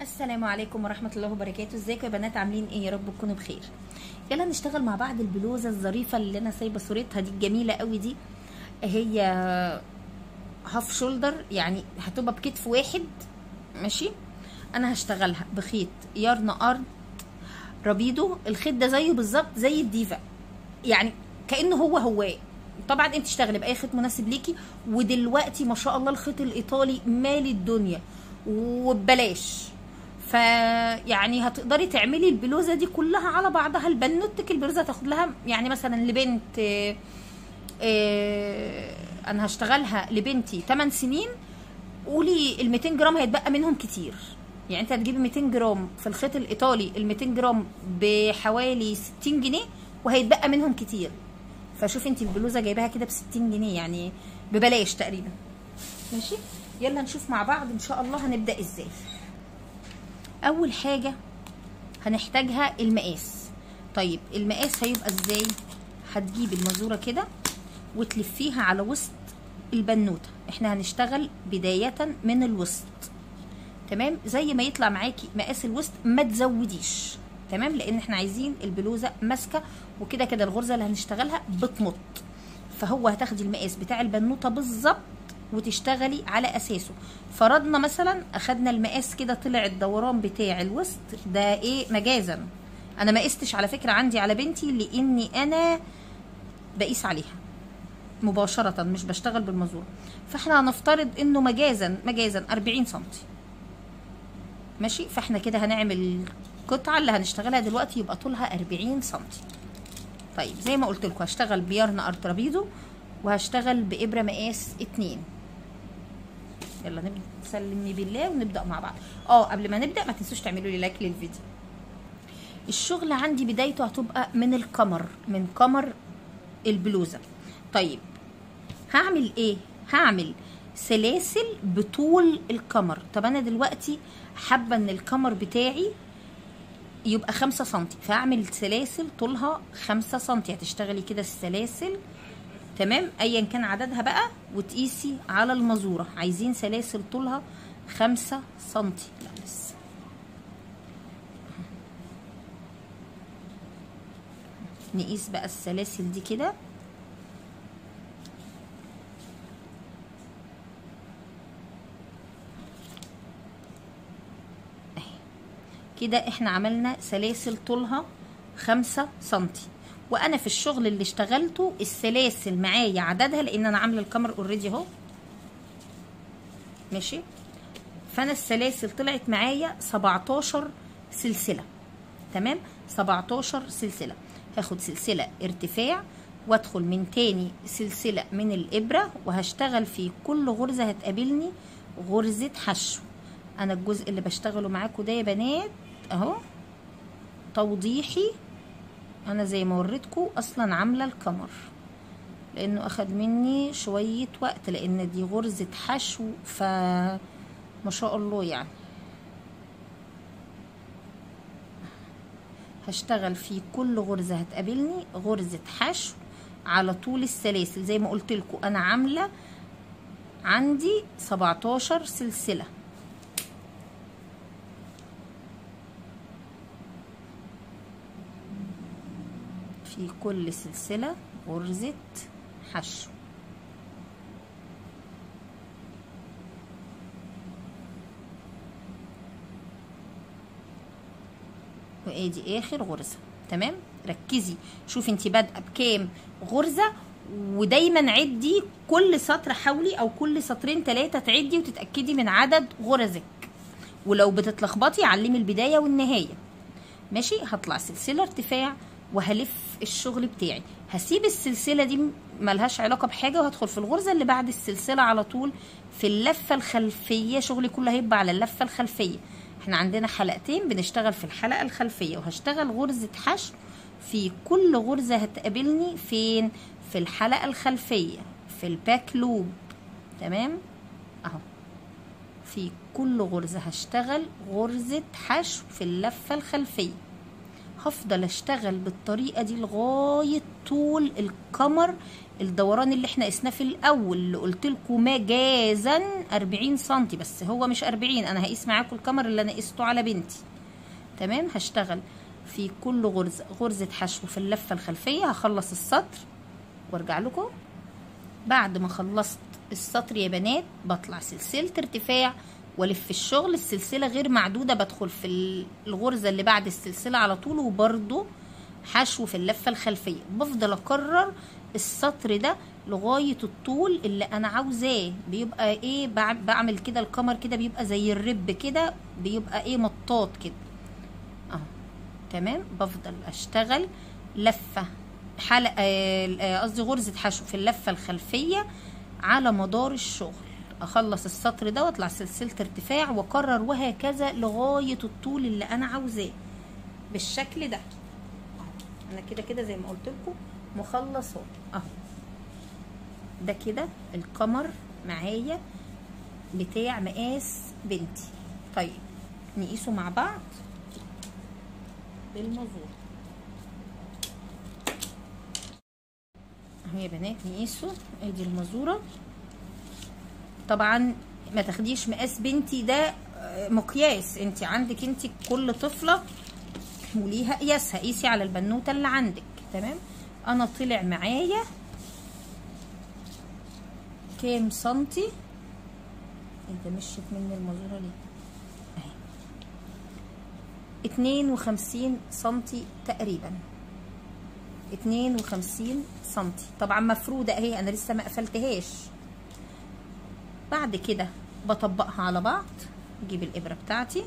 السلام عليكم ورحمة الله وبركاته ازيكم يا بنات عاملين ايه يا رب تكونوا بخير يلا نشتغل مع بعض البلوزة الظريفة اللي انا سايبة صورتها دي الجميلة قوي دي هي هاف شولدر يعني هتبقى بكتف واحد ماشي انا هشتغلها بخيط يارن ارض ربيدو الخيط ده زيه بالظبط زي الديفا يعني كانه هو هو طبعا انت تشتغلي باي خيط مناسب ليكي ودلوقتي ما شاء الله الخيط الايطالي مالي الدنيا وببلاش فيعني هتقدري تعملي البلوزه دي كلها على بعضها البنوتك البلوزه هتاخد لها يعني مثلا لبنت آه، آه، انا هشتغلها لبنتي 8 سنين قولي ال 200 جرام هيتبقى منهم كتير يعني انت هتجيبي 200 جرام في الخيط الايطالي ال 200 جرام بحوالي 60 جنيه وهيتبقى منهم كتير فشوفي انت البلوزه جايباها كده ب 60 جنيه يعني ببلاش تقريبا ماشي يلا نشوف مع بعض ان شاء الله هنبدا ازاي اول حاجه هنحتاجها المقاس طيب المقاس هيبقى ازاي هتجيبي المزوره كده وتلفيها على وسط البنوته احنا هنشتغل بدايه من الوسط تمام زي ما يطلع معاكي مقاس الوسط ما تزوديش تمام لان احنا عايزين البلوزه ماسكه وكده كده الغرزه اللي هنشتغلها بتمط فهو هتاخدي المقاس بتاع البنوته بالظبط وتشتغلي على اساسه فرضنا مثلا اخدنا المقاس كده طلع الدوران بتاع الوسط ده ايه مجازا انا ما قستش على فكره عندي على بنتي لاني انا بقيس عليها مباشره مش بشتغل بالمزوره فاحنا هنفترض انه مجازا مجازا 40 سم ماشي فاحنا كده هنعمل القطعه اللي هنشتغلها دلوقتي يبقى طولها 40 سم طيب زي ما قلت لكم هشتغل بيارن ارترابيدو وهشتغل بابره مقاس 2 يلا نبدا سلمني بالله ونبدا مع بعض اه قبل ما نبدا ما تنسوش تعملوا لي لايك للفيديو الشغل عندي بدايته هتبقى من القمر من قمر البلوزه طيب هعمل ايه هعمل سلاسل بطول القمر طب انا دلوقتي حابه ان القمر بتاعي يبقى خمسة سنتي فاعمل سلاسل طولها خمسة سنتي هتشتغلي كده السلاسل تمام ايا كان عددها بقى وتقيسي على المزورة عايزين سلاسل طولها خمسة سنتي لا لسه نقيس بقى السلاسل دي كده كده احنا عملنا سلاسل طولها خمسة سنتي وانا في الشغل اللي اشتغلته السلاسل معايا عددها لان انا عامله الكاميرا اوريدي اهو ماشي فانا السلاسل طلعت معايا 17 سلسله تمام 17 سلسله هاخد سلسله ارتفاع وادخل من تاني سلسله من الابره وهشتغل في كل غرزه هتقابلني غرزه حشو انا الجزء اللي بشتغله معاكم ده يا بنات اهو توضيحي انا زي ما وريتكم اصلا عامله الكمر لانه اخد مني شويه وقت لان دي غرزه حشو ف ما شاء الله يعني هشتغل في كل غرزه هتقابلني غرزه حشو على طول السلاسل زي ما قلت لكم انا عامله عندي 17 سلسله في كل سلسلة غرزة حشو وادي اخر غرزة تمام ركزي شوفي انت بادئه بكام غرزة ودايما عدي كل سطر حاولي او كل سطرين ثلاثة تعدي وتتأكدي من عدد غرزك ولو بتتلخبطي علمي البداية والنهاية ماشي هطلع سلسلة ارتفاع وهلف الشغل بتاعي هسيب السلسلة دي ملهاش علاقة بحاجة وهدخل في الغرزة اللي بعد السلسلة على طول في اللفة الخلفية شغلي كله هيبقى على اللفة الخلفية احنا عندنا حلقتين بنشتغل في الحلقة الخلفية وهشتغل غرزة حشو في كل غرزة هتقابلني فين في الحلقة الخلفية في الباك لوب تمام اهو في كل غرزة هشتغل غرزة حشو في اللفة الخلفية هفضل اشتغل بالطريقه دي لغايه طول القمر الدوران اللي احنا قسناه في الاول اللي قلت لكم مجازا 40 سم بس هو مش 40 انا هقيس معاكم القمر اللي انا قسته على بنتي تمام هشتغل في كل غرزه غرزه حشو في اللفه الخلفيه هخلص السطر وارجع لكم بعد ما خلصت السطر يا بنات بطلع سلسله ارتفاع والف الشغل السلسله غير معدوده بدخل في الغرزه اللي بعد السلسله على طول وبرده حشو في اللفه الخلفيه بفضل اكرر السطر ده لغايه الطول اللي انا عاوزاه بيبقى ايه بعمل كده القمر كده بيبقى زي الرب كده بيبقى ايه مطاط كده اهو تمام بفضل اشتغل لفه حلقه قصدي غرزه حشو في اللفه الخلفيه على مدار الشغل اخلص السطر ده واطلع سلسله ارتفاع واكرر وهكذا لغايه الطول اللي انا عاوزاه بالشكل ده انا كده كده زي ما قلت لكم مخلص اهو اهو ده كده القمر معايا بتاع مقاس بنتي طيب نقيسه مع بعض بالمزور اهو يا بنات نقيسه ادي المزوره طبعا ما تاخديش مقاس بنتي ده مقياس انت عندك انت كل طفله وليها قياسها قيسي على البنوته اللي عندك تمام انا طلع معايا كام سنتي انت مشيت مني المزوره ليه اهي اتنين وخمسين سنتي تقريبا اتنين وخمسين سنتي طبعا مفروده اهي انا لسه ما قفلتهاش بعد كده بطبقها على بعض اجيب الابره بتاعتي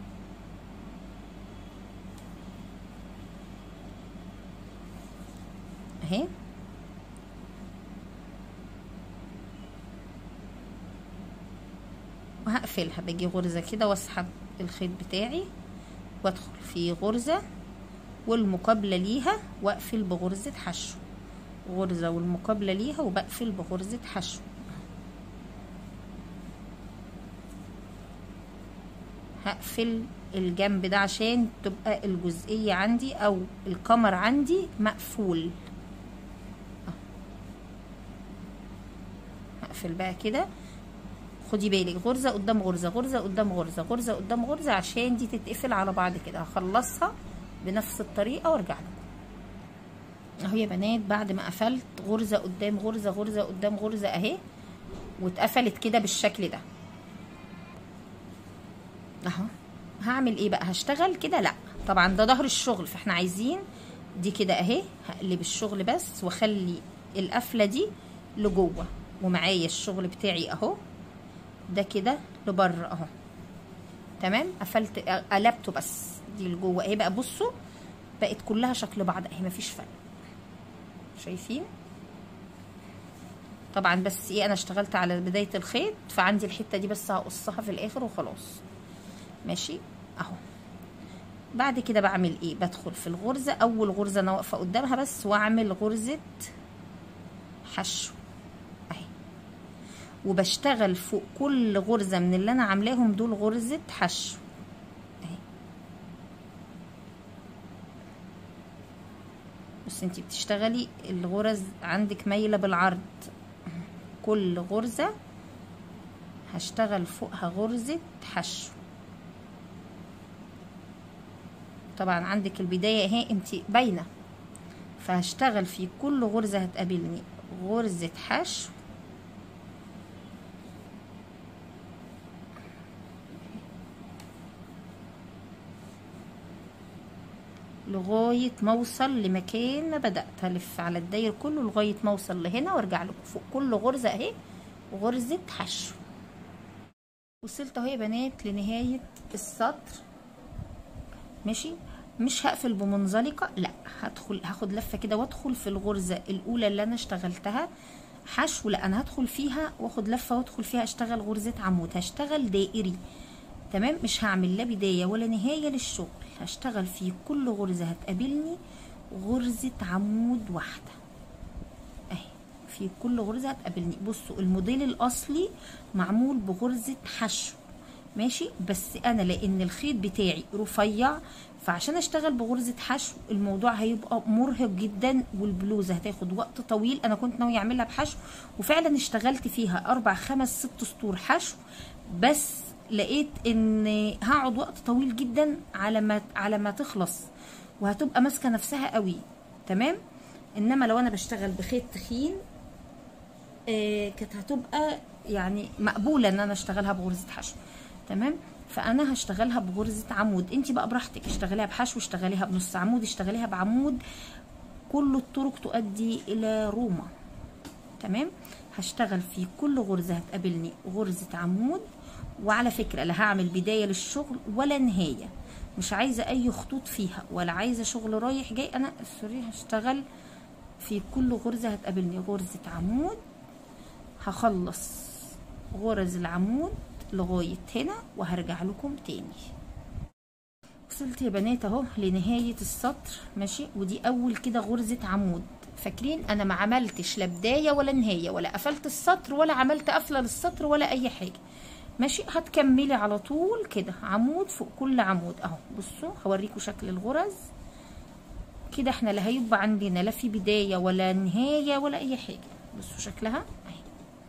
اهي وهقفلها باجي غرزه كده واسحب الخيط بتاعي وادخل في غرزه والمقابله ليها واقفل بغرزه حشو غرزه والمقابله ليها وبقفل بغرزه حشو هقفل الجنب ده عشان تبقى الجزئية عندي او القمر عندي مقفول هقفل بقى كده خدي بالك غرزة قدام غرزة غرزة قدام غرزة غرزة قدام غرزة عشان دي تتقفل على بعض كده هخلصها بنفس الطريقة وارجع لكم اهو يا بنات بعد ما قفلت غرزة قدام غرزة غرزة قدام غرزة اهي واتقفلت كده بالشكل ده اهو هعمل ايه بقى هشتغل كده لا طبعا ده ظهر الشغل فاحنا عايزين دي كده اهي هقلب الشغل بس واخلي القفله دي لجوه ومعايا الشغل بتاعي اهو ده كده لبره اهو تمام قفلت قلبته بس دي لجوه اهي بقى بصوا بقت كلها شكل بعض اهي مفيش فرق شايفين طبعا بس ايه انا اشتغلت على بدايه الخيط فعندي الحته دي بس هقصها في الاخر وخلاص ماشي اهو بعد كده بعمل ايه بدخل في الغرزه اول غرزه انا واقفه قدامها بس واعمل غرزه حشو اهي وبشتغل فوق كل غرزه من اللي انا عاملاهم دول غرزه حشو اهي بس انتي بتشتغلي الغرز عندك مايله بالعرض كل غرزه هشتغل فوقها غرزه حشو طبعا عندك البداية اهي انت باينة فهشتغل في كل غرزة هتقابلني غرزة حشو لغاية ما اوصل لمكان ما بدأت هلف على الداير كله لغاية ما اوصل لهنا وارجع لكم فوق كل غرزة اهي غرزة حشو وصلت اهو يا بنات لنهاية السطر ماشي مش هقفل بمنزلقه لا هدخل هاخد لفه كده وادخل في الغرزه الاولى اللي انا اشتغلتها حشو لا انا هدخل فيها واخد لفه وادخل فيها اشتغل غرزه عمود هشتغل دائري تمام مش هعمل لا بدايه ولا نهايه للشغل هشتغل في كل غرزه هتقابلني غرزه عمود واحده اهي في كل غرزه هتقابلني بصوا الموديل الاصلي معمول بغرزه حشو ماشي بس انا لان الخيط بتاعي رفيع فعشان اشتغل بغرزة حشو الموضوع هيبقى مرهق جدا والبلوزة هتاخد وقت طويل انا كنت ناوية اعملها بحشو وفعلا اشتغلت فيها اربع خمس ست سطور حشو بس لقيت ان هقعد وقت طويل جدا على ما على ما تخلص وهتبقى ماسكه نفسها قوي تمام انما لو انا بشتغل بخيط تخين آه كانت هتبقى يعني مقبوله ان انا اشتغلها بغرزه حشو تمام فانا هشتغلها بغرزه عمود انت بقى براحتك اشتغليها بحشو اشتغليها بنص عمود اشتغليها بعمود كل الطرق تؤدي الى روما تمام هشتغل في كل غرزه هتقابلني غرزه عمود وعلى فكره لا هعمل بدايه للشغل ولا نهايه مش عايزه اي خطوط فيها ولا عايزه شغل رايح جاي انا سوري هشتغل في كل غرزه هتقابلني غرزه عمود هخلص غرز العمود لغايه هنا وهرجع لكم تاني وصلت يا بنات اهو لنهايه السطر ماشي ودي اول كده غرزه عمود فاكرين انا ما عملتش لا بدايه ولا نهايه ولا قفلت السطر ولا عملت قفله للسطر ولا اي حاجه ماشي هتكملي على طول كده عمود فوق كل عمود اهو بصوا هوريكم شكل الغرز كده احنا لا هيبقى عندنا لا في بدايه ولا نهايه ولا اي حاجه بصوا شكلها اهي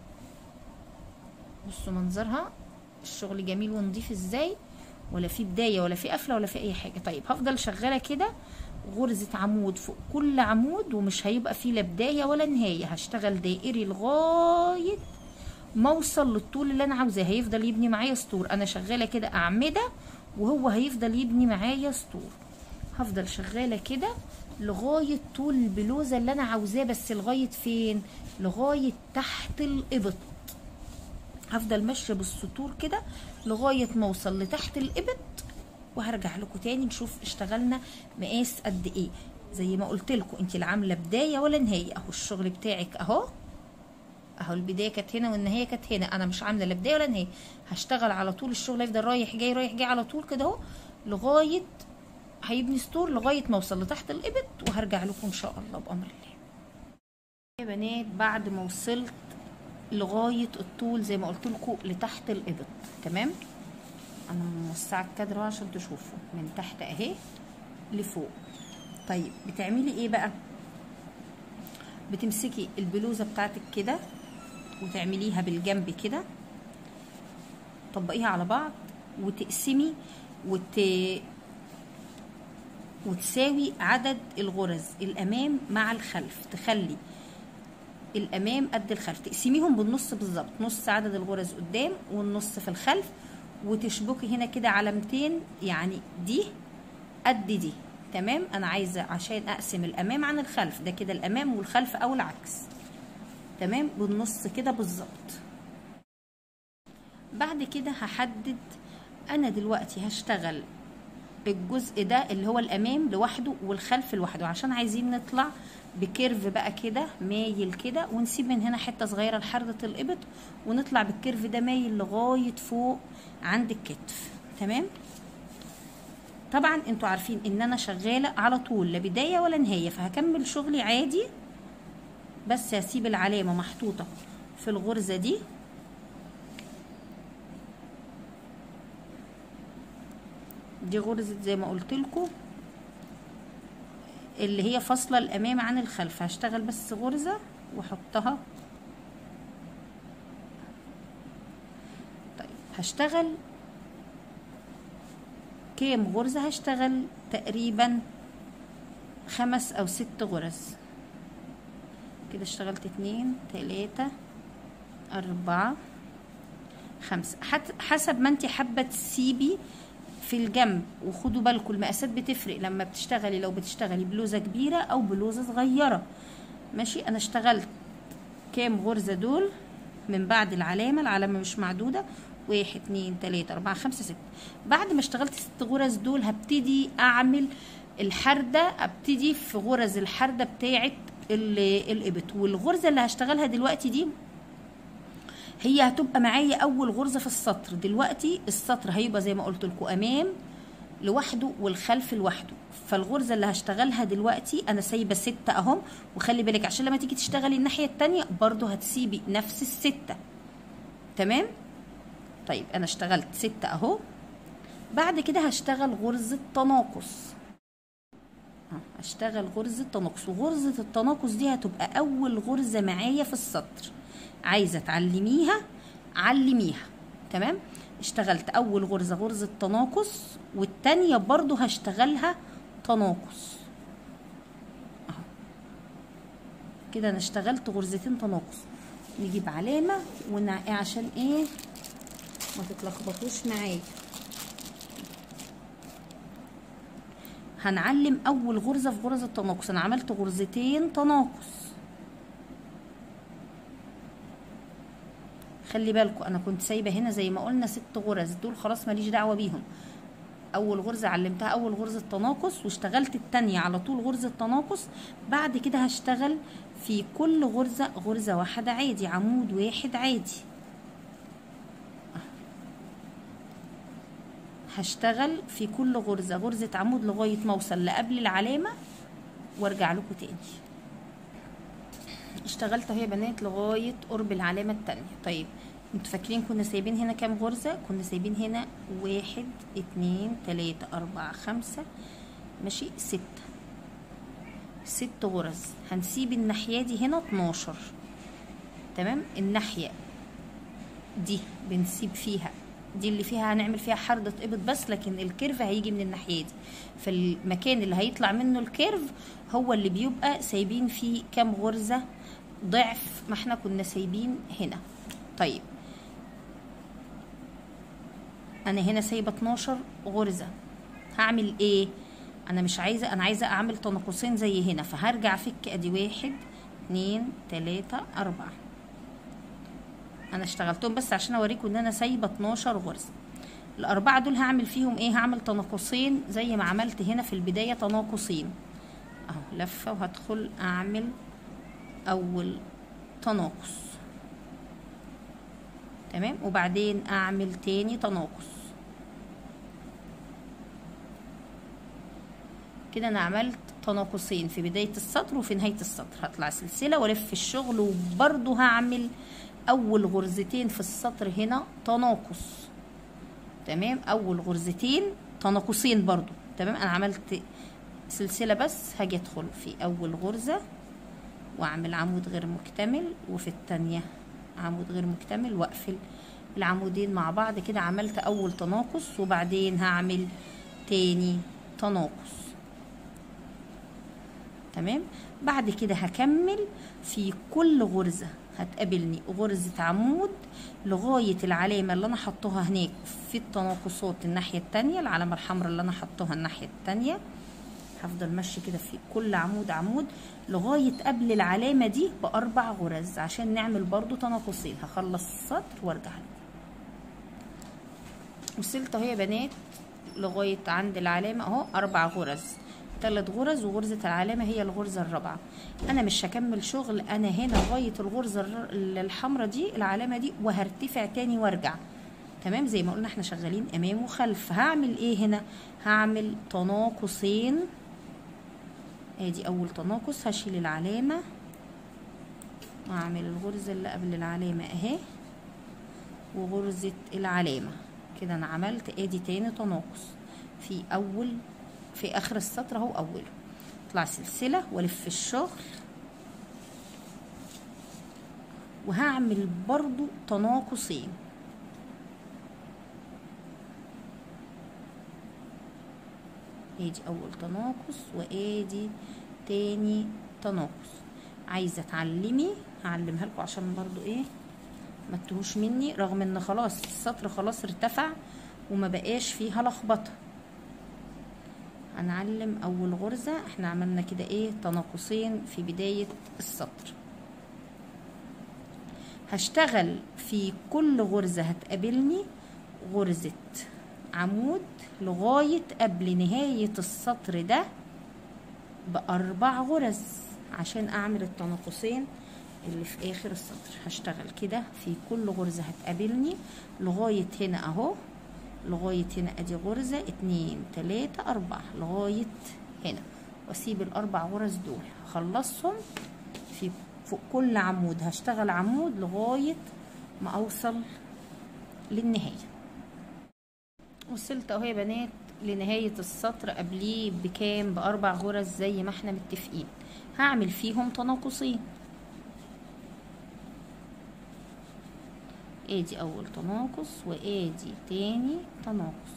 بصوا منظرها الشغل جميل ونضيف ازاي ولا في بدايه ولا في قفله ولا في اي حاجه طيب هفضل شغاله كده غرزه عمود فوق كل عمود ومش هيبقى فيه لا بدايه ولا نهايه هشتغل دائري لغايه ما اوصل للطول اللي انا عاوزاه هيفضل يبني معايا سطور انا شغاله كده اعمده وهو هيفضل يبني معايا سطور هفضل شغاله كده لغايه طول البلوزه اللي انا عاوزاه بس لغايه فين لغايه تحت الابط هفضل ماشيه بالسطور كده لغايه ما اوصل لتحت الابط وهرجع لكم تاني نشوف اشتغلنا مقاس قد ايه زي ما قلت لكم انت لا عامله بدايه ولا نهايه اهو الشغل بتاعك اهو اهو البدايه كانت هنا والنهايه كانت هنا انا مش عامله لا بدايه ولا نهايه هشتغل على طول الشغل هيفضل رايح جاي رايح جاي على طول كده اهو لغايه هيبني ستور لغايه ما اوصل لتحت الابط وهرجع لكم ان شاء الله بامر الله يا بنات بعد ما وصلت لغايه الطول زي ما قلت لكم لتحت الابط تمام انا موسعه الكادر عشان تشوفوا من تحت اهي لفوق طيب بتعملي ايه بقى بتمسكي البلوزه بتاعتك كده وتعمليها بالجنب كده طبقيها على بعض وتقسمي وت وتساوي عدد الغرز الامام مع الخلف تخلي الامام قد الخلف تقسميهم بالنص بالظبط نص عدد الغرز قدام والنص في الخلف وتشبكي هنا كده علامتين يعني دي قد دي تمام انا عايزه عشان اقسم الامام عن الخلف ده كده الامام والخلف او العكس تمام بالنص كده بالظبط بعد كده هحدد انا دلوقتي هشتغل الجزء ده اللي هو الامام لوحده والخلف لوحده عشان عايزين نطلع بكيرف بقى كده مايل كده ونسيب من هنا حته صغيره لحرده الابط ونطلع بالكيرف ده مايل لغايه فوق عند الكتف تمام طبعا انتوا عارفين ان انا شغاله على طول لا بدايه ولا نهايه فهكمل شغلي عادي بس هسيب العلامه محطوطه في الغرزه دي دي غرزه زي ما قلت لكم اللي هي فاصله الامام عن الخلف هشتغل بس غرزه واحطها طيب هشتغل كام غرزة هشتغل تقريبا خمس او ست غرز كده اشتغلت اتنين تلاتة اربعة خمسة حسب ما انت حابة تسيبي في الجنب وخدوا بالكم المقاسات بتفرق لما بتشتغلي لو بتشتغلي بلوزة كبيرة او بلوزة صغيرة ماشي انا اشتغلت كام غرزة دول من بعد العلامة العلامة مش معدودة واحد اتنين تلاتة اربعة خمسة ستة بعد ما اشتغلت ست غرز دول هبتدي اعمل الحردة ابتدي في غرز الحردة بتاعت الابط والغرزة اللي هشتغلها دلوقتي دي هي هتبقى معايا اول غرزة في السطر دلوقتي السطر هيبقى زي ما قلت لكم امام لوحده والخلف لوحده فالغرزه اللي هشتغلها دلوقتي انا سايبه ستة اهم وخلي بالك عشان لما تيجي تشتغلي الناحيه التانية برضو هتسيبي نفس الستة تمام طيب انا اشتغلت ستة اهو بعد كده هشتغل غرزة تناقص آه، هشتغل غرزة تناقص وغرزة التناقص دي هتبقى أول غرزة معايا في السطر عايزة تعلميها علميها تمام اشتغلت أول غرزة غرزة تناقص والتانية برضو هشتغلها تناقص أهو. كده أنا اشتغلت غرزتين تناقص نجيب علامة ونع... عشان ايه ما تتلخبطوش معايا هنعلم اول غرزه في غرز التناقص انا عملت غرزتين تناقص خلي بالكم انا كنت سايبه هنا زي ما قلنا ست غرز دول خلاص ماليش دعوه بيهم اول غرزه علمتها اول غرزه تناقص واشتغلت التانية على طول غرزه تناقص بعد كده هشتغل في كل غرزه غرزه واحده عادي عمود واحد عادي هشتغل في كل غرزة غرزة عمود لغاية ما اوصل لقبل العلامة وارجع لكم تاني اشتغلت اهو يا بنات لغاية قرب العلامة التانية طيب انتوا فاكرين كنا سايبين هنا كام غرزة كنا سايبين هنا واحد اتنين تلاتة اربعة خمسة ماشي ستة ست غرز هنسيب الناحية دي هنا اتناشر تمام الناحية دي بنسيب فيها دي اللي فيها هنعمل فيها حردة ابط بس لكن الكيرف هيجي من الناحية دي فالمكان اللي هيطلع منه الكيرف هو اللي بيبقى سايبين فيه كام غرزة ضعف ما احنا كنا سايبين هنا طيب انا هنا سايبة 12 غرزة هعمل ايه انا مش عايزة انا عايزة اعمل تناقصين زي هنا فهرجع فك ادي واحد اتنين تلاتة اربعة انا اشتغلتهم بس عشان اوريكم ان انا سايبه 12 غرزه الاربعه دول هعمل فيهم ايه هعمل تناقصين زي ما عملت هنا في البدايه تناقصين اهو لفه وهدخل اعمل اول تناقص تمام وبعدين اعمل تاني تناقص كده انا عملت تناقصين في بدايه السطر وفي نهايه السطر هطلع سلسله والف الشغل وبرده هعمل اول غرزتين في السطر هنا تناقص تمام اول غرزتين تناقصين برضو تمام انا عملت سلسله بس هاجي ادخل في اول غرزه واعمل عمود غير مكتمل وفي التانية عمود غير مكتمل واقفل العمودين مع بعض كده عملت اول تناقص وبعدين هعمل تاني تناقص تمام بعد كده هكمل في كل غرزه هتقابلني غرزة عمود لغاية العلامة اللي أنا حطوها هناك في التناقصات الناحية التانية العلامة الحمراء اللي أنا حطوها الناحية التانية هفضل ماشي كده في كل عمود عمود لغاية قبل العلامة دي بأربع غرز عشان نعمل برضو تناقصين هخلص السطر وارجع لكم وصلت اهو يا بنات لغاية عند العلامة اهو أربع غرز ثلاث غرز وغرزة العلامة هي الغرزة الرابعة أنا مش هكمل شغل أنا هنا لغاية الغرزة الحمراء دي العلامة دي وهرتفع تاني وارجع تمام زي ما قلنا احنا شغالين أمام وخلف هعمل إيه هنا هعمل تناقصين ادي أول تناقص هشيل العلامة وأعمل الغرزة اللي قبل العلامة أهي وغرزة العلامة كده أنا عملت ادي تاني تناقص في أول في اخر السطر اهو اوله اطلع سلسله والف الشغل وهعمل برضو تناقصين ادي اول تناقص وادي تاني تناقص عايزه تعلمي هعلمها لكم عشان برضو ايه ما تتوهوش مني رغم ان خلاص السطر خلاص ارتفع وما بقاش فيها لخبطه هنعلم اول غرزة احنا عملنا كده ايه تناقصين في بداية السطر هشتغل في كل غرزة هتقابلني غرزة عمود لغاية قبل نهاية السطر ده بأربع غرز عشان أعمل التناقصين اللي في آخر السطر هشتغل كده في كل غرزة هتقابلني لغاية هنا أهو لغاية هنا ادي غرزة اتنين تلاتة اربعة لغاية هنا واسيب الاربع غرز دول هخلصهم في فوق كل عمود هشتغل عمود لغاية ما اوصل للنهاية وصلت اهو يا بنات لنهاية السطر قبليه بكام بأربع غرز زي ما احنا متفقين هعمل فيهم تناقصين ادي اول تناقص وادي تاني تناقص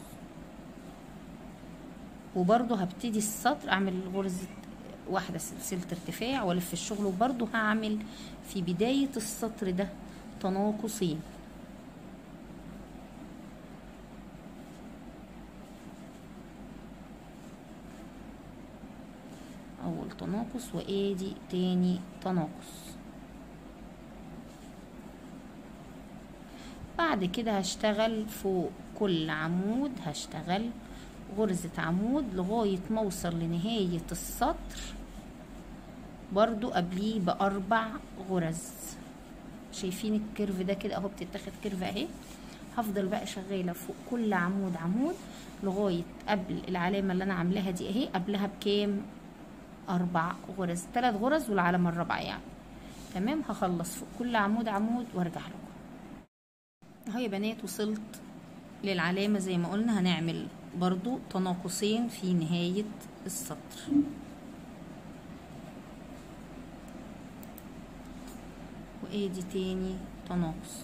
وبرضو هبتدي السطر اعمل غرزة واحدة سلسلة ارتفاع والف الشغل وبرضو هعمل في بداية السطر ده تناقصين اول تناقص وادي تاني تناقص بعد كده هشتغل فوق كل عمود هشتغل غرزة عمود لغاية ما اوصل لنهاية السطر برضو قبليه بأربع غرز شايفين الكيرف ده كده اهو بتتاخد كيرف اهي هفضل بقى شغالة فوق كل عمود عمود لغاية قبل العلامة اللي انا عاملاها دي اهي قبلها بكام اربع غرز ثلاث غرز والعلامة الرابعة يعني تمام هخلص فوق كل عمود عمود وارجع لكم اهو يا بنات وصلت للعلامة زي ما قلنا هنعمل برضو تناقصين في نهاية السطر وادي تاني تناقص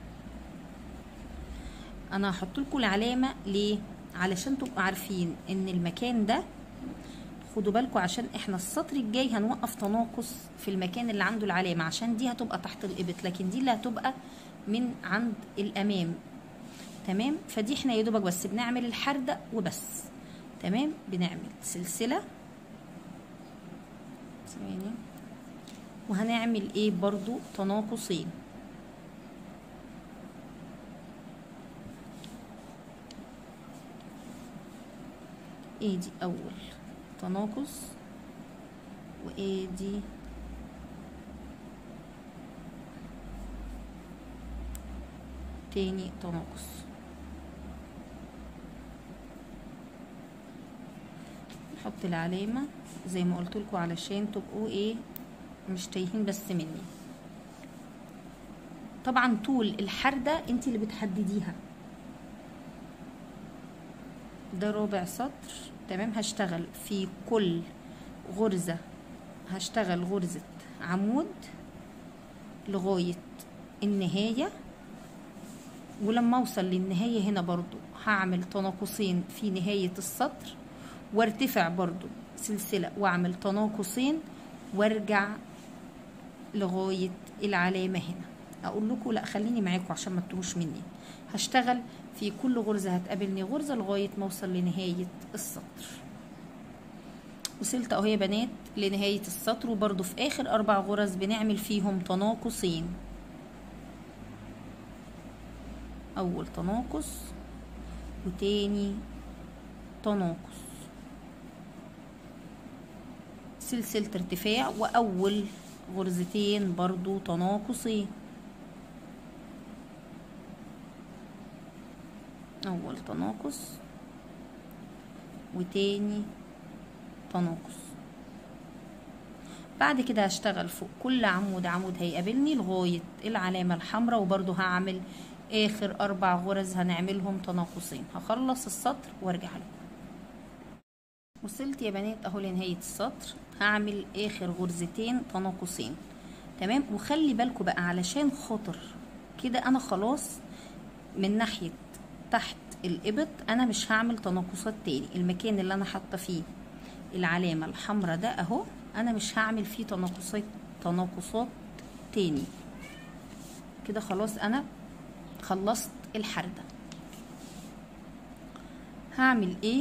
انا هحط لكم العلامة ليه علشان تبقوا عارفين ان المكان ده خدوا بالكم عشان احنا السطر الجاي هنوقف تناقص في المكان اللي عنده العلامة عشان دي هتبقى تحت الابط لكن دي اللي هتبقى من عند الامام تمام فدي احنا يا دوبك بس بنعمل الحردة وبس تمام بنعمل سلسلة ثواني وهنعمل ايه برضو تناقصين ادي اول تناقص وادي تاني تناقص نحط العلامة زي ما قلت لكم علشان تبقوا ايه مش تايهين بس مني طبعا طول الحردة انت اللي بتحدديها ده رابع سطر تمام هشتغل في كل غرزة هشتغل غرزة عمود لغاية النهاية ولما اوصل للنهاية هنا برضو هعمل تناقصين في نهاية السطر وارتفع برضو سلسلة واعمل تناقصين وارجع لغاية العلامة هنا اقول لكم لا خليني معاكم عشان ما تتوهوش مني هشتغل في كل غرزة هتقابلني غرزة لغاية ما اوصل لنهاية السطر وصلت اهو يا بنات لنهاية السطر وبرضو في اخر اربع غرز بنعمل فيهم تناقصين اول تناقص وتاني تناقص سلسلة ارتفاع واول غرزتين برضو تناقصين اول تناقص وتاني تناقص بعد كده هشتغل فوق كل عمود عمود هيقابلني لغاية العلامة الحمراء وبرضو هعمل اخر اربع غرز هنعملهم تناقصين هخلص السطر وارجع لكم وصلت يا بنات اهو لنهاية السطر هعمل اخر غرزتين تناقصين تمام وخلي بالكم بقى علشان خاطر كده انا خلاص من ناحية تحت الابط انا مش هعمل تناقصات تاني المكان اللي انا حاطه فيه العلامة الحمراء ده اهو انا مش هعمل فيه تناقصات تناقصات تاني كده خلاص انا خلصت الحردة هعمل ايه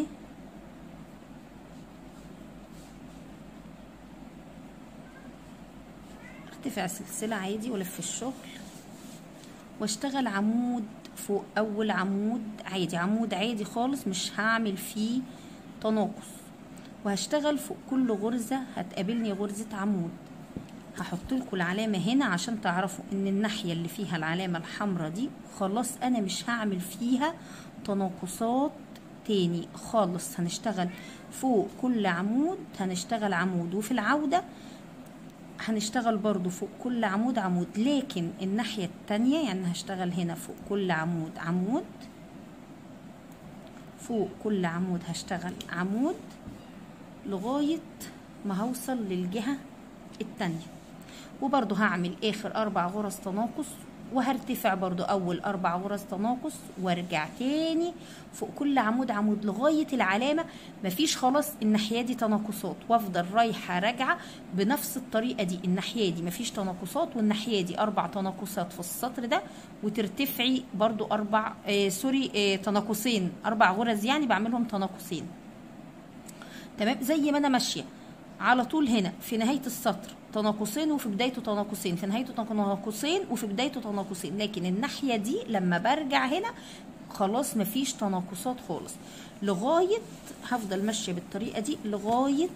ارتفع سلسلة عادي والف الشغل واشتغل عمود فوق اول عمود عادي عمود عادي خالص مش هعمل فيه تناقص وهشتغل فوق كل غرزة هتقابلني غرزة عمود هحط لكم العلامة هنا عشان تعرفوا ان الناحية اللي فيها العلامة الحمراء دي خلاص انا مش هعمل فيها تناقصات تاني خالص هنشتغل فوق كل عمود هنشتغل عمود وفي العودة هنشتغل برضو فوق كل عمود عمود لكن الناحية التانية يعني هشتغل هنا فوق كل عمود عمود فوق كل عمود هشتغل عمود لغاية ما هوصل للجهة التانية وبرضو هعمل اخر اربع غرز تناقص وهرتفع برضو اول اربع غرز تناقص وارجع تاني فوق كل عمود عمود لغاية العلامة مفيش خلاص الناحية دي تناقصات وافضل رايحة راجعة بنفس الطريقة دي الناحية دي مفيش تناقصات والناحية دي اربع تناقصات في السطر ده وترتفعي برضو اربع آه سوري آه تناقصين اربع غرز يعني بعملهم تناقصين تمام زي ما انا ماشيه على طول هنا في نهايه السطر تناقصين وفي بدايته تناقصين في نهايته تناقصين وفي بدايته تناقصين لكن الناحيه دي لما برجع هنا خلاص مفيش تناقصات خالص لغايه هفضل ماشيه بالطريقه دي لغايه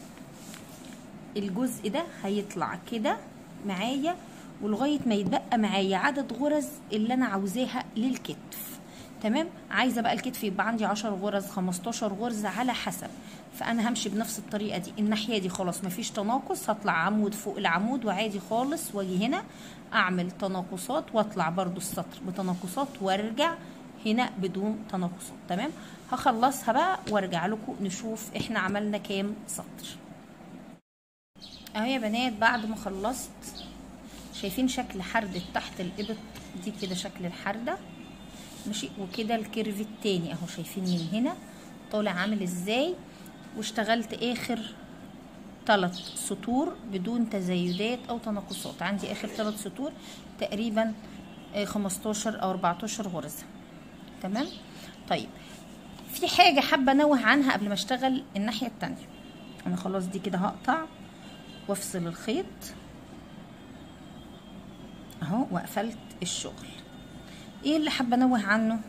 الجزء ده هيطلع كده معايا ولغايه ما يتبقى معايا عدد غرز اللي انا عاوزاها للكتف تمام عايزه بقى الكتف يبقى عندي 10 غرز 15 غرزه على حسب فانا همشي بنفس الطريقه دي الناحيه دي خلاص مفيش تناقص هطلع عمود فوق العمود وعادي خالص واجي هنا اعمل تناقصات واطلع برضو السطر بتناقصات وارجع هنا بدون تناقصات تمام هخلصها بقى وارجع لكم نشوف احنا عملنا كام سطر اهو يا بنات بعد ما خلصت شايفين شكل حردة تحت الابط دي كده شكل الحردة ماشي وكده الكيرف التاني اهو شايفين من هنا طالع عامل ازاي واشتغلت اخر ثلاث سطور بدون تزايدات او تناقصات عندي اخر ثلاث سطور تقريبا 15 او 14 غرزه تمام طيب في حاجه حابه انوه عنها قبل ما اشتغل الناحيه التانية انا خلاص دي كده هقطع وافصل الخيط اهو وقفلت الشغل ايه اللي حابه انوه عنه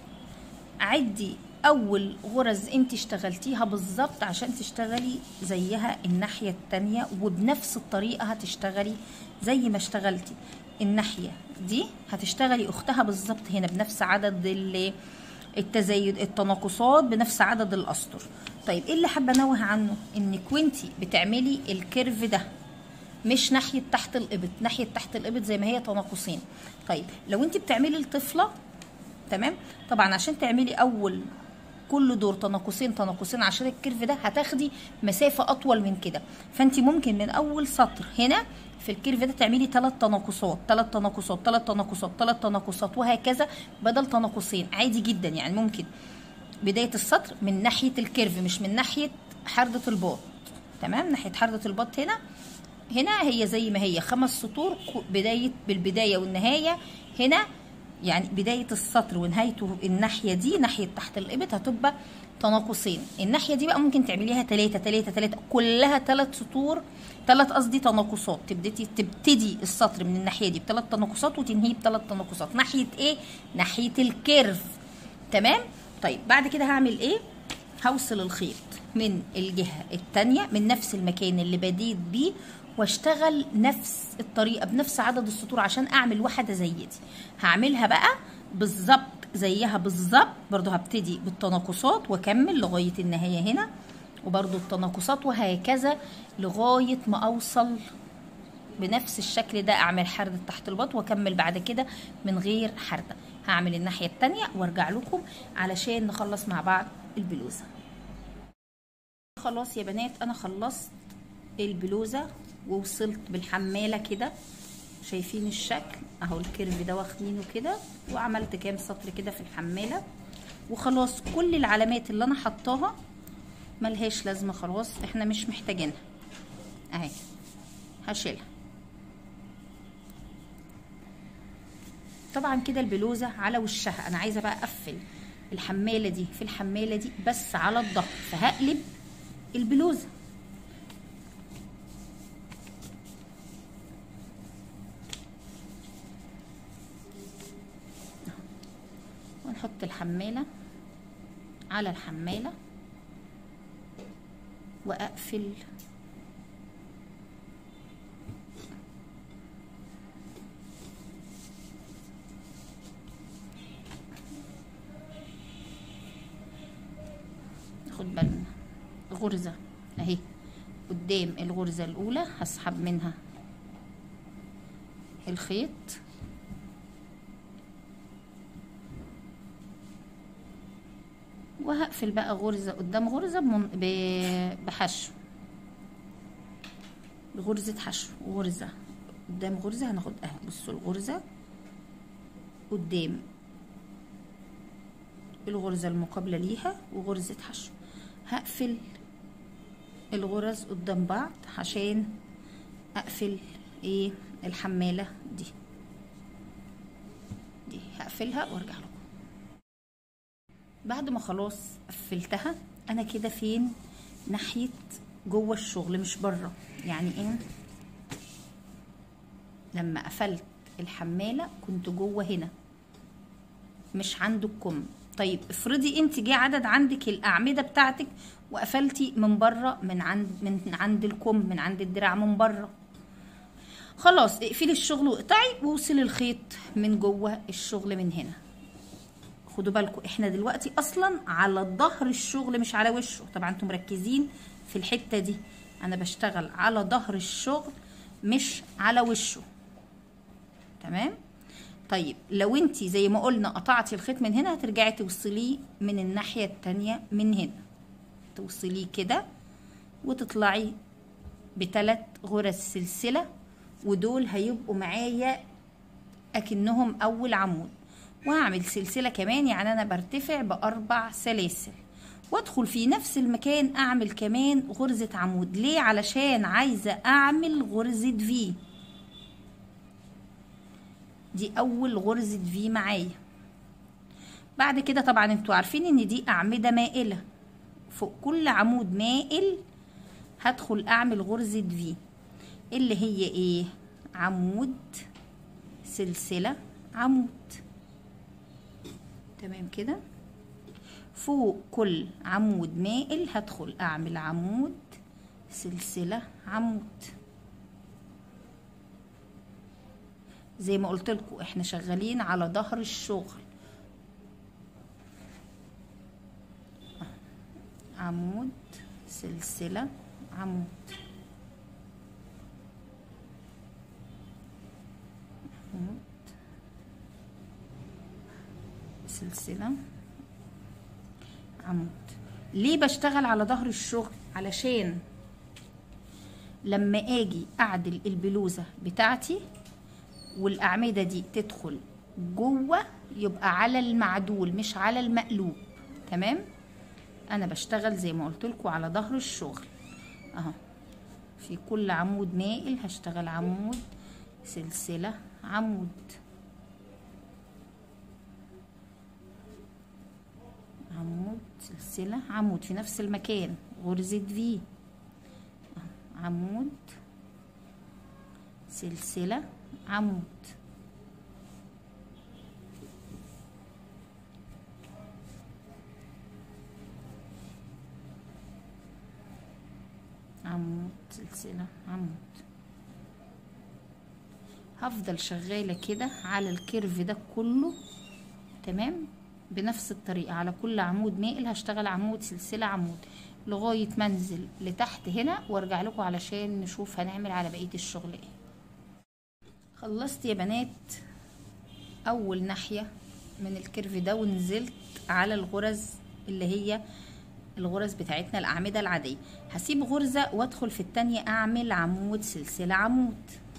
عدي اول غرز انت اشتغلتيها بالظبط عشان تشتغلي زيها الناحيه التانية وبنفس الطريقه هتشتغلي زي ما اشتغلتي الناحيه دي هتشتغلي اختها بالظبط هنا بنفس عدد التزايد التناقصات بنفس عدد الاسطر طيب ايه اللي حابه انوه عنه انك وانتي بتعملي الكيرف ده مش ناحيه تحت الابط ناحيه تحت الابط زي ما هي تناقصين طيب لو انت بتعملي الطفله تمام طبعا عشان تعملي اول كل دور تناقصين تناقصين عشان الكيرف ده هتاخدي مسافه اطول من كده فانت ممكن من اول سطر هنا في الكيرف ده تعملي ثلاث تناقصات ثلاث تناقصات ثلاث تناقصات ثلاث تناقصات وهكذا بدل تناقصين عادي جدا يعني ممكن بدايه السطر من ناحيه الكيرف مش من ناحيه حرده الباط تمام ناحيه حرده الباط هنا هنا هي زي ما هي خمس سطور بدايه بالبدايه والنهايه هنا يعني بداية السطر ونهايته الناحية دي ناحية تحت الإبط هتبقى تناقصين الناحية دي بقى ممكن تعمليها تلاتة تلاتة تلاتة كلها تلات سطور تلات قصدي تناقصات تبتدي تبتدي السطر من الناحية دي بتلات تناقصات وتنهيه بتلات تناقصات ناحية ايه؟ ناحية الكيرف تمام؟ طيب بعد كده هعمل ايه؟ هوصل الخيط من الجهة التانية من نفس المكان اللي بديت بيه واشتغل نفس الطريقه بنفس عدد السطور عشان اعمل واحده زي دي هعملها بقى بالظبط زيها بالظبط برضو هبتدي بالتناقصات واكمل لغايه النهايه هنا وبرضو التناقصات وهكذا لغايه ما اوصل بنفس الشكل ده اعمل حردة تحت البط واكمل بعد كده من غير حردة هعمل الناحية التانية وارجع لكم علشان نخلص مع بعض البلوزة خلاص يا بنات انا خلصت البلوزة ووصلت بالحمالة كده شايفين الشكل اهو الكيرف ده واخدينه كده وعملت كام سطر كده في الحمالة وخلاص كل العلامات اللي انا حطاها ملهاش لازمة خلاص احنا مش محتاجينها اهي هشيلها طبعا كده البلوزة على وشها انا عايزة بقى اقفل الحمالة دي في الحمالة دي بس على الظهر فهقلب البلوزة ونحط الحمالة على الحمالة وأقفل ناخد بالنا غرزة اهي قدام الغرزة الأولى هسحب منها الخيط وهقفل بقى غرزة قدام غرزة بمن... ب... بحشو بغرزة حشو غرزة قدام غرزة هناخد اهي بصوا الغرزة قدام الغرزة المقابلة ليها وغرزة حشو هقفل الغرز قدام بعض عشان اقفل ايه الحمالة دي دي هقفلها وارجع لكم بعد ما خلاص قفلتها انا كده فين ناحية جوه الشغل مش بره يعني ايه لما قفلت الحمالة كنت جوه هنا مش عند الكم طيب افرضي انت جه عدد عندك الاعمده بتاعتك وقفلتي من بره من عند من عند الكم من عند الدراع من بره خلاص اقفلي الشغل واقطعي ووصلي الخيط من جوه الشغل من هنا خدوا بالكم احنا دلوقتي اصلا على ظهر الشغل مش على وشه طبعا انتم مركزين في الحته دي انا بشتغل على ظهر الشغل مش على وشه تمام طيب لو انت زي ما قلنا قطعتي الخيط من هنا هترجعي توصليه من الناحيه التانية من هنا توصليه كده وتطلعي بثلاث غرز سلسله ودول هيبقوا معايا اكنهم اول عمود واعمل سلسله كمان يعني انا برتفع باربع سلاسل وادخل في نفس المكان اعمل كمان غرزه عمود ليه علشان عايزه اعمل غرزه في دي اول غرزه في معايا بعد كده طبعا انتوا عارفين ان دي اعمده مائله فوق كل عمود مائل هدخل اعمل غرزه في اللي هي ايه عمود سلسله عمود تمام كده فوق كل عمود مائل هدخل اعمل عمود سلسله عمود زي ما قلت لكم احنا شغالين على ظهر الشغل عمود سلسلة عمود عمود سلسلة عمود ليه بشتغل على ظهر الشغل علشان لما اجي اعدل البلوزة بتاعتي والاعمدة دي تدخل جوه يبقى على المعدول مش على المقلوب تمام انا بشتغل زي ما قلت لكم على ظهر الشغل اهو في كل عمود مائل هشتغل عمود سلسلة عمود عمود سلسلة عمود في نفس المكان غرزة في عمود سلسلة عمود عمود سلسلة عمود هفضل شغالة كده على الكيرف ده كله تمام بنفس الطريقة على كل عمود مائل هشتغل عمود سلسلة عمود لغاية ما انزل لتحت هنا وارجع لكم علشان نشوف هنعمل على بقية الشغل ايه خلصت يا بنات اول ناحية من الكيرف ده ونزلت على الغرز اللي هي الغرز بتاعتنا الاعمدة العادية هسيب غرزة وادخل في التانية اعمل عمود سلسلة عمود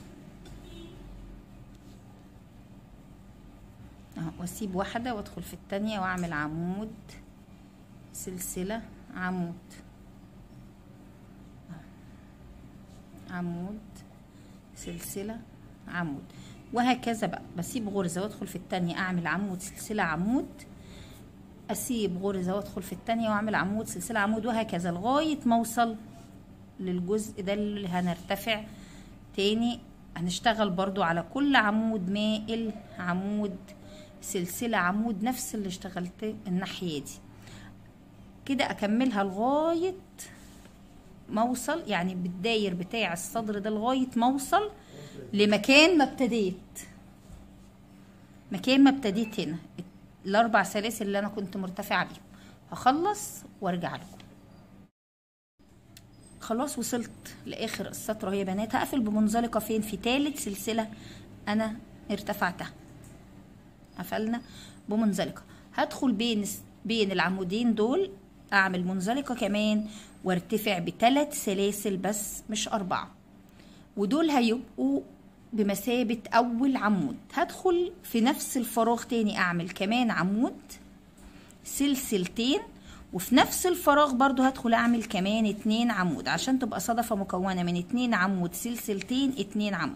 اهو واسيب واحدة وادخل في التانية واعمل عمود سلسلة عمود عمود سلسلة عمود وهكذا بقى بسيب غرزة وادخل في التانية اعمل عمود سلسلة عمود اسيب غرزة وادخل في التانية واعمل عمود سلسلة عمود وهكذا لغاية ما اوصل للجزء ده اللي هنرتفع تاني هنشتغل برضو على كل عمود مائل عمود سلسلة عمود نفس اللي اشتغلت الناحية دي كده اكملها لغاية ما اوصل يعني بالداير بتاع الصدر ده لغاية ما اوصل لمكان ما ابتديت مكان ما ابتديت هنا الاربع سلاسل اللي انا كنت مرتفعة بيهم هخلص وارجع لكم خلاص وصلت لاخر السطر يا بنات هقفل بمنزلقه فين في تالت سلسله انا ارتفعتها قفلنا بمنزلقه هدخل بين بين العمودين دول اعمل منزلقة كمان وارتفع بثلاث سلاسل بس مش اربعة ودول هيبقوا بمثابة اول عمود هدخل في نفس الفراغ تاني اعمل كمان عمود سلسلتين وفي نفس الفراغ برضو هدخل اعمل كمان اتنين عمود عشان تبقى صدفة مكونة من اتنين عمود سلسلتين اتنين عمود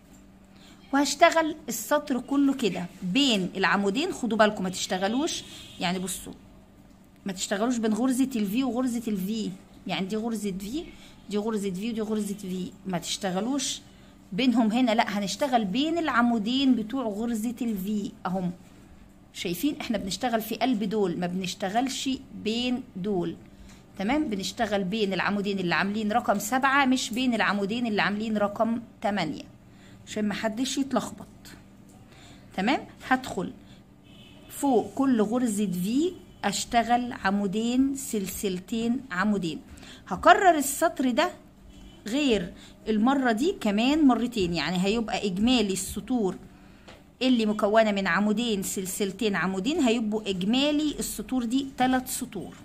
وهشتغل السطر كله كده بين العمودين خدوا بالكم ما تشتغلوش يعني بصوا ما تشتغلوش بين غرزة الفي وغرزة الفي يعني دي غرزة في دي غرزة في ودي غرزة في ما تشتغلوش بينهم هنا لا هنشتغل بين العمودين بتوع غرزة الفي اهم شايفين احنا بنشتغل في قلب دول ما بنشتغلش بين دول تمام بنشتغل بين العمودين اللي عاملين رقم سبعة مش بين العمودين اللي عاملين رقم تمانية عشان محدش يتلخبط تمام هدخل فوق كل غرزة في اشتغل عمودين سلسلتين عمودين هكرر السطر ده غير المرة دي كمان مرتين يعني هيبقى اجمالي السطور اللي مكونة من عمودين سلسلتين عمودين هيبقوا اجمالي السطور دي ثلاث سطور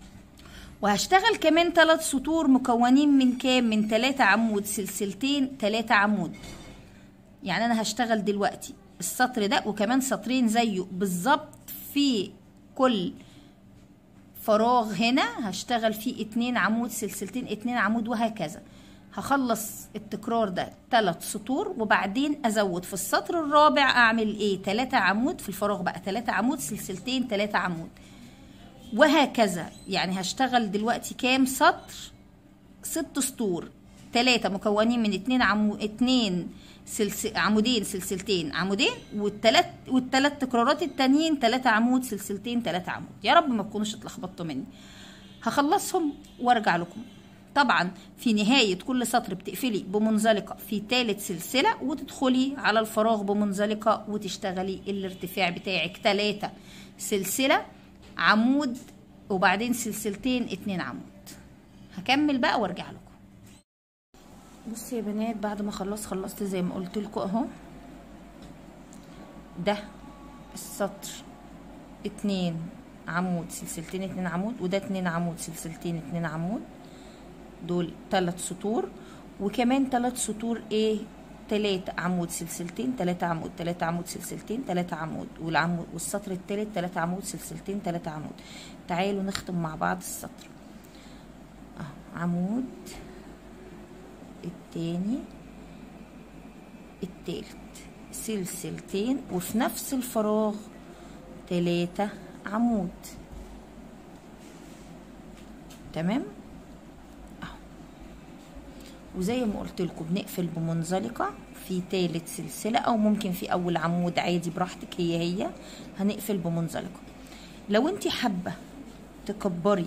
وهشتغل كمان ثلاث سطور مكونين من كام من ثلاثة عمود سلسلتين ثلاثة عمود يعني انا هشتغل دلوقتي السطر ده وكمان سطرين زيه بالظبط في كل فراغ هنا هشتغل فيه اتنين عمود سلسلتين اتنين عمود وهكذا هخلص التكرار ده ثلاث سطور وبعدين ازود في السطر الرابع اعمل ايه ثلاثة عمود في الفراغ بقى ثلاثة عمود سلسلتين ثلاثة عمود وهكذا يعني هشتغل دلوقتي كام سطر ست سطور ثلاثة مكونين من اتنين عمو اتنين سلس... عمودين سلسلتين عمودين والتلات والتلات تكرارات التانيين تلاتة عمود سلسلتين تلاتة عمود يا رب ما تكونوش اتلخبطتوا مني هخلصهم وارجع لكم طبعا في نهاية كل سطر بتقفلي بمنزلقة في تالت سلسلة وتدخلي على الفراغ بمنزلقة وتشتغلي الارتفاع بتاعك تلاتة سلسلة عمود وبعدين سلسلتين اتنين عمود هكمل بقى وارجع لكم بصوا يا بنات بعد ما خلصت خلصت زي ما قلت لكم اهو ده السطر اتنين عمود سلسلتين اتنين عمود وده اتنين عمود سلسلتين اتنين عمود دول تلات سطور وكمان تلات سطور ايه تلاتة عمود سلسلتين تلاتة عمود تلاتة عمود سلسلتين تلاتة عمود والعمود والسطر التالت تلاتة عمود سلسلتين تلاتة عمود تعالوا نختم مع بعض السطر اه عمود التاني التالت سلسلتين وفي نفس الفراغ تلاتة عمود تمام اهو وزي ما قلت لكم بنقفل بمنزلقة في تالت سلسلة او ممكن في اول عمود عادي براحتك هي هي هنقفل بمنزلقة لو انت حابة تكبري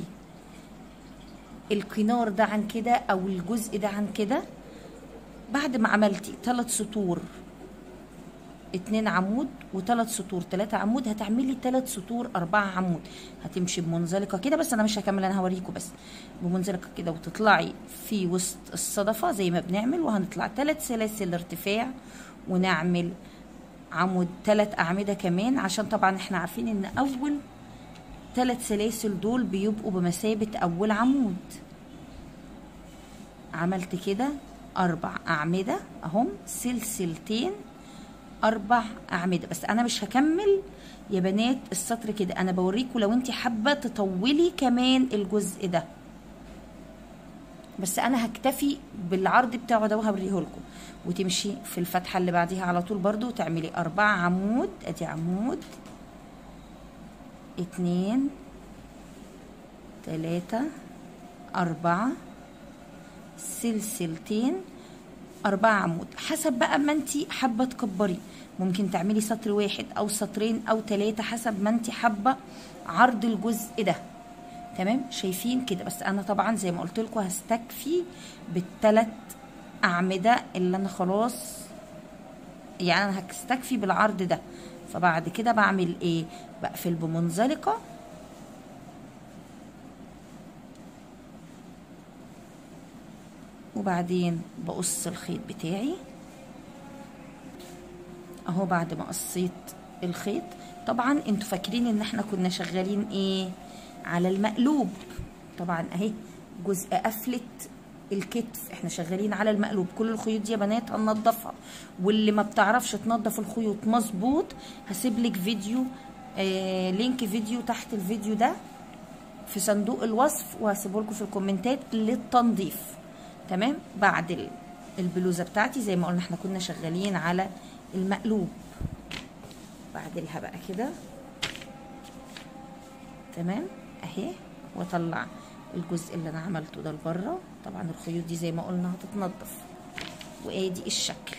القنار ده عن كده او الجزء ده عن كده بعد ما عملتي ثلاث سطور اتنين عمود وثلاث سطور تلاتة عمود هتعملي ثلاث سطور أربعة عمود هتمشي بمنزلقة كده بس أنا مش هكمل أنا هوريكم بس بمنزلقة كده وتطلعي في وسط الصدفة زي ما بنعمل وهنطلع ثلاث سلاسل ارتفاع ونعمل عمود ثلاث أعمدة كمان عشان طبعا احنا عارفين إن أول ثلاث سلاسل دول بيبقوا بمثابة أول عمود عملت كده أربع أعمدة أهم سلسلتين أربع أعمدة بس أنا مش هكمل يا بنات السطر كده أنا بوريكم لو أنت حابة تطولي كمان الجزء ده بس أنا هكتفي بالعرض بتاعه ده وهوريه لكم وتمشي في الفتحة اللي بعديها على طول برضو وتعملي أربع عمود أدي عمود اتنين تلاتة أربعة سلسلتين أربعة عمود حسب بقى ما انت حابة تكبري ممكن تعملي سطر واحد أو سطرين أو تلاتة حسب ما انت حابة عرض الجزء ده تمام شايفين كده بس أنا طبعا زي ما قلت لكم هستكفي بالتلات أعمدة اللي أنا خلاص يعني أنا هستكفي بالعرض ده فبعد كده بعمل ايه بقفل بمنزلقة وبعدين بقص الخيط بتاعي اهو بعد ما قصيت الخيط طبعا انتوا فاكرين ان احنا كنا شغالين ايه على المقلوب طبعا اهي جزء قفله الكتف احنا شغالين على المقلوب كل الخيوط دي يا بنات هننضفها واللي ما بتعرفش تنضف الخيوط مظبوط هسيب لك فيديو آه لينك فيديو تحت الفيديو ده في صندوق الوصف وهسيبه لكم في الكومنتات للتنظيف تمام بعد البلوزه بتاعتي زي ما قلنا احنا كنا شغالين على المقلوب بعدلها بقى كده تمام اهي واطلع الجزء اللي انا عملته ده لبره طبعا الخيوط دي زي ما قلنا هتتنضف وادي الشكل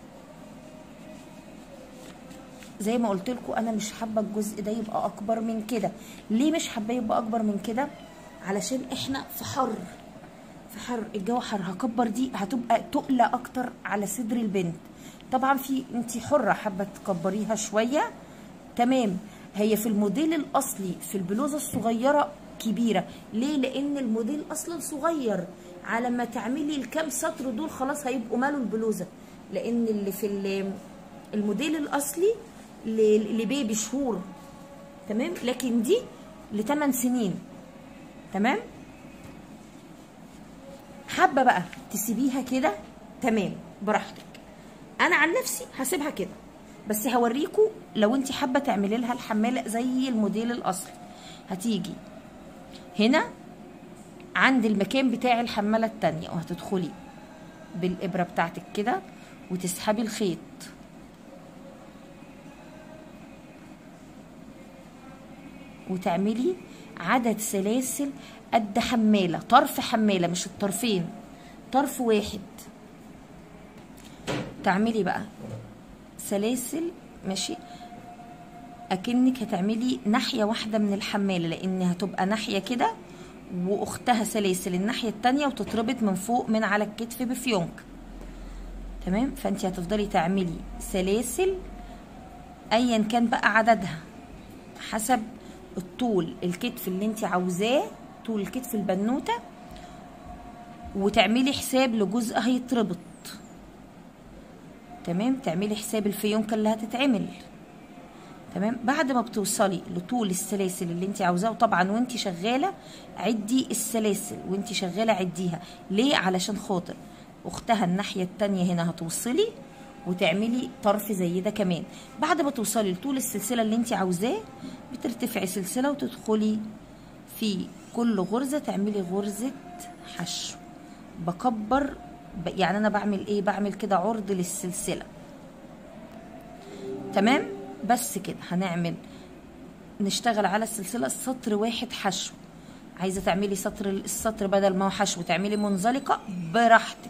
زي ما قلت لكم انا مش حابه الجزء ده يبقى اكبر من كده ليه مش حابه يبقى اكبر من كده علشان احنا في حر في حر الجو حر هكبر دي هتبقى تقلى اكتر على صدر البنت طبعا في انت حره حابه تكبريها شويه تمام هي في الموديل الاصلي في البلوزه الصغيره كبيره ليه لان الموديل اصلا صغير على ما تعملي الكام سطر دول خلاص هيبقوا مالوا البلوزه لان اللي في الموديل الاصلي لبيبي شهور تمام لكن دي لثمان سنين تمام حابه بقى تسيبيها كده تمام براحتك انا عن نفسي هسيبها كده بس هوريكم لو انت حابه تعملي لها الحماله زي الموديل الاصلي هتيجي هنا عند المكان بتاع الحماله التانية وهتدخلي بالابره بتاعتك كده وتسحبي الخيط وتعملي عدد سلاسل قد حماله طرف حماله مش الطرفين طرف واحد تعملي بقى سلاسل ماشي اكنك هتعملي ناحيه واحده من الحماله لان هتبقى ناحيه كده واختها سلاسل الناحيه التانية وتتربط من فوق من على الكتف بفيونك تمام فانت هتفضلي تعملي سلاسل ايا كان بقى عددها حسب الطول الكتف اللي انت عاوزاه طول الكتف البنوته وتعملي حساب لجزء هيتربط تمام تعملي حساب الفيونكه اللي هتتعمل تمام بعد ما بتوصلي لطول السلاسل اللي انت عاوزاه وطبعا وانت شغاله عدي السلاسل وانت شغاله عديها ليه علشان خاطر اختها الناحيه التانية هنا هتوصلي وتعملي طرف زي ده كمان بعد ما توصلي لطول السلسله اللي انت عاوزاه بترتفعي سلسله وتدخلي في كل غرزه تعملي غرزه حشو بكبر يعني انا بعمل ايه بعمل كده عرض للسلسله تمام بس كده هنعمل نشتغل على السلسله سطر واحد حشو عايزه تعملي سطر السطر بدل ما هو حشو تعملي منزلقه براحتك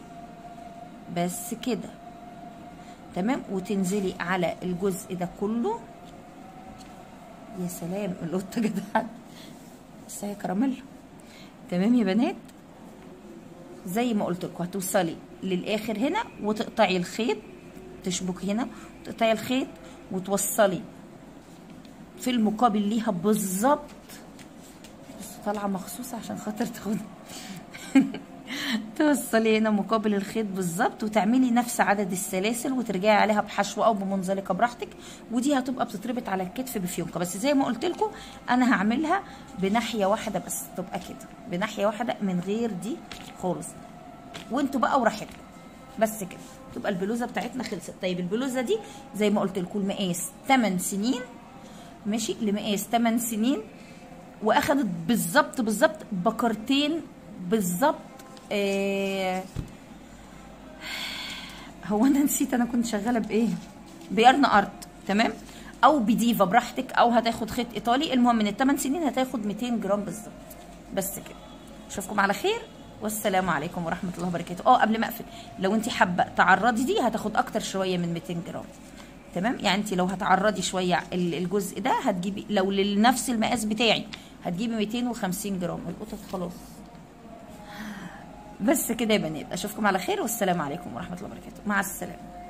بس كده تمام وتنزلي على الجزء ده كله يا سلام القطه جدعه بس هي كراميل تمام يا بنات زي ما قلت لكم هتوصلي للاخر هنا وتقطعي الخيط تشبكي هنا وتقطعي الخيط وتوصلي في المقابل ليها بالظبط بس طالعه مخصوص عشان خاطر تاخد توصلي هنا مقابل الخيط بالظبط وتعملي نفس عدد السلاسل وترجعي عليها بحشو او بمنزلقه براحتك ودي هتبقى بتتربط على الكتف بفيونكه بس زي ما قلت لكم انا هعملها بناحيه واحده بس تبقى كده بناحيه واحده من غير دي خالص وانتوا بقى وراحتكم بس كده تبقى البلوزه بتاعتنا خلصت طيب البلوزه دي زي ما قلت لكم المقاس 8 سنين ماشي لمقاس 8 سنين واخدت بالظبط بالظبط بكرتين بالظبط آه هو انا نسيت انا كنت شغاله بايه بيرن ارت تمام او بديفا براحتك او هتاخد خيط ايطالي المهم من الثمان سنين هتاخد 200 جرام بالظبط بس كده اشوفكم على خير والسلام عليكم ورحمه الله وبركاته اه قبل ما اقفل لو انت حابه تعرضي دي هتاخد اكتر شويه من 200 جرام تمام يعني انت لو هتعرضي شويه الجزء ده هتجيبي لو لنفس المقاس بتاعي هتجيبي 250 جرام القطط خلاص بس كده يا بنات اشوفكم على خير والسلام عليكم ورحمه الله وبركاته مع السلامه